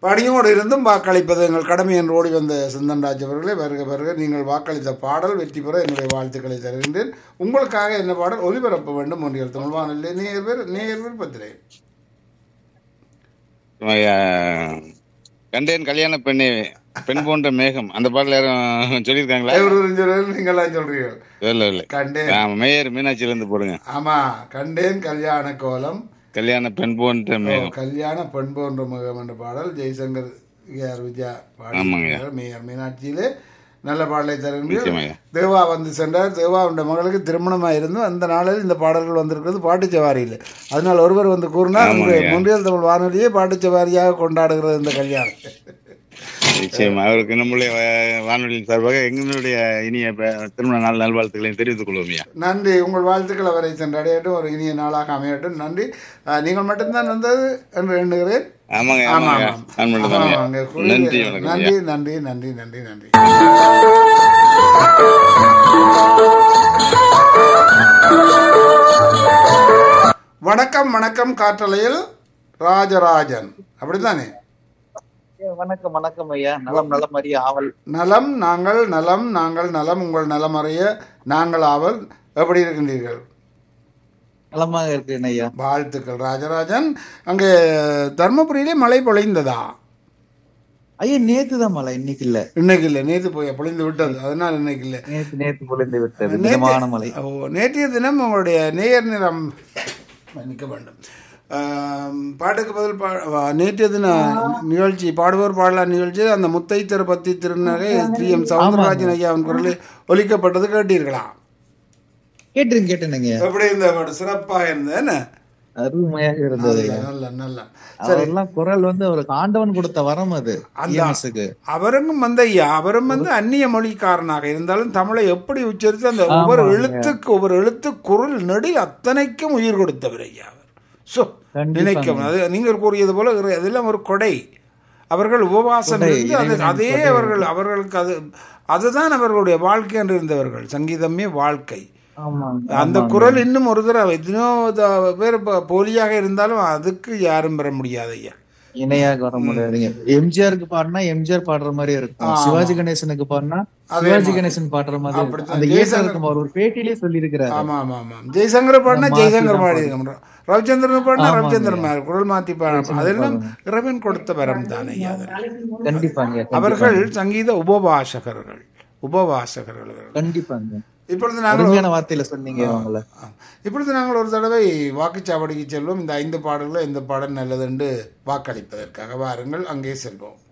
பணியோடு இருந்தும் வாக்களிப்பது எங்கள் கடமை என்று ஓடி வந்த சிந்தன்ராஜ் அவர்களே வருக வருக நீங்கள் வாக்களித்த பாடல் வெற்றி பெற என்னுடைய வாழ்த்துக்களை தருகின்றேன் உங்களுக்காக என்ன பாடல் ஒலிபரப்ப வேண்டும் ஒன்றியல் தமிழ் வானொலி நேர் பேர் நேர் விருப்பத்திலே ஐயா, கண்டேன் கல்யாண பெண்ணே பெண் போன்ற மேகம் அந்த பாடல யாரும் சொல்லியிருக்காங்களா நீங்களா சொல்றீர்கள் இல்ல இல்ல கண்டேன் ஆமா, மேயர் மீனாட்சியில இருந்து போடுங்க ஆமா கண்டேன் கல்யாண கோலம் கல்யாண பெண் போன்ற ஓ, மேகம் கல்யாண பெண் போன்ற முகம் என்ற பாடல் ஜெய்சங்கர் ஏஆர் விஜயா ஆமாங்க. பாடி மேயர் மீனாட்சியிலே நல்ல பாடலை தருகிறீர்கள் நிச்சயமாய்யா. தேவா வந்து சென்றார் தேவாவுடைய மகளுக்கு திருமணமாக இருந்தும் அந்த நாளில் இந்த பாடல்கள் வந்திருக்கிறது பாட்டுச்சவாரியில் அதனால் ஒருவர் வந்து கூறினார் உங்கள் முன்றியல் தமிழ் வானொலியே பாட்டுச்சவாரியாக கொண்டாடுகிறது இந்த கல்யாணம் நிச்சயமா அவருக்கு நம்முடைய வா- வானொலியின் சார்பாக எங்களுடைய இனிய ப- திருமண நாள் நல்வாழ்த்துக்களையும் தெரிவித்துக் கொள்வோம்யா நன்றி உங்கள் வாழ்த்துக்கள் அவரை சென்றடையட்டும் ஒரு இனிய நாளாக அமையட்டும் நன்றி அஹ், நீங்கள் மட்டும்தான் வந்தது என்று எண்ணுகிறேன் ஆமாங்க ஆமா ஆமாங்க ஆமாம். நான் மட்டும் ஆமா, தான்யா. அங்கே குளிர் நன்றி வணக்கம் நன்றி நன்றி நன்றி நன்றி நன்றி வணக்கம் வணக்கம் காற்றலையில் ராஜராஜன் அப்படித்தானே வணக்கம் வணக்கம் ஐயா நலம் நலம் அறிய ஆவல் நலம் நாங்கள் நலம் நாங்கள் நலம் உங்கள் நலம் அறிய நாங்கள் ஆவல் எப்படி இருக்கின்றீர்கள் நலமாக இருக்கிறேன் ஐயா வாழ்த்துக்கள் ராஜராஜன் அங்கே தர்மபுரியிலே மழை பொழிந்ததா ஐயா நேத்து தான் மழை இன்னைக்கு இல்ல இன்னைக்கு இல்லை நேற்று போய் பொழிந்து விட்டது அதனால் இன்னைக்கு இல்லை நேத்து நேத்து பொழிந்து விட்டது நேற்று- மிதமான மழை ஓ நேற்றைய தினம் உங்களுடைய நேயர் நிறம் மன்னிக்க வேண்டும் ஆம், பாட்டுக்கு பதில் பா வா- நேற்றைய தின நிகழ்ச்சி பாடுவோர் பாடலாம் நிகழ்ச்சி அந்த முத்தை திருப்பத்தி திருநகை ஸ்ரீ எம் சவுந்தரராஜன் ஐயாவின் குரலில் ஒலிக்கப்பட்டது கேட்டீர்களா கேட்டுருங்க கேட்டுனுங்க எப்படி இந்த பாட்டு சிறப்பாக இருந்தது என்ன அருமையாக இருந்தது ஐயா நல்ல நல்ல அவரெல்லாம் குரல் வந்து அவருக்கு ஆண்டவன் கொடுத்த வரம் அது EMS-க்கு. அவரும் வந்து ஐயா அவரும் வந்து அந்நிய மொழிக்காரனாக இருந்தாலும் தமிழை எப்படி உச்சரித்து அந்த ஒவ்வொரு எழுத்துக்கு ஒவ்வொரு எழுத்து குரல் நெடி அத்தனைக்கும் உயிர் கொடுத்தவர் ஐயா அவர் சோ நினைக்கும் அது நீங்கள் கூறியது போல இரு- அதெல்லாம் ஒரு கொடை அவர்கள் உபவாசம் இருந்து அது அதே அவர்கள் அவர்களுக்கு அது அதுதான் அவர்களுடைய வாழ்க்கை என்று இருந்தவர்கள் சங்கீதமே வாழ்க்கை ஆமாங்க அந்த குரல் இன்னும் ஒரு தடவை எத்தனையோ த- பேர் ப- போலியாக இருந்தாலும் அதுக்கு யாரும் பெற முடியாது ஐயா இணையாக வர முடியாதுங்க எம்ஜிஆருக்கு பாடினா எம்ஜிஆர் பாடுற மாதிரி இருக்கும் சிவாஜி கணேசனுக்கு பாடினா சிவாஜி கணேசன் பாடுற மாதிரி இருக்கும். அப்படித்தான். அந்த ஏசா இருக்கும் அவர் ஒரு பேட்டியிலே சொல்லி இருக்கிறாரு ஆமா ஆமா ஆமா ஜெய்சங்கர் பாடினா ஜெய்சங்கர் பாடி ரவிச்சந்திரன் பாடினா ரவிச்சந்திரன் பாடி குரல் மாத்தி பாட அதெல்லாம் இறைவன் கொடுத்த வரம் தானே ஐயா அது. கண்டிப்பாங்க அவர்கள் சங்கீத உபவாசகர்கள் உபவாசகர்கள் அவர்கள். கண்டிப்பாங்க இப்பொழுது நாங்கள் அருமையான வார்த்தையில சொன்னீங்க அவங்கள ஆ. இப்பொழுது நாங்கள் ஒரு தடவை வாக்குச்சாவடிக்கு செல்வோம் இந்த ஐந்து பாடல்கள் எந்த பாடல் நல்லது என்று வாக்களிப்பதற்காக வாருங்கள் அங்கே செல்வோம்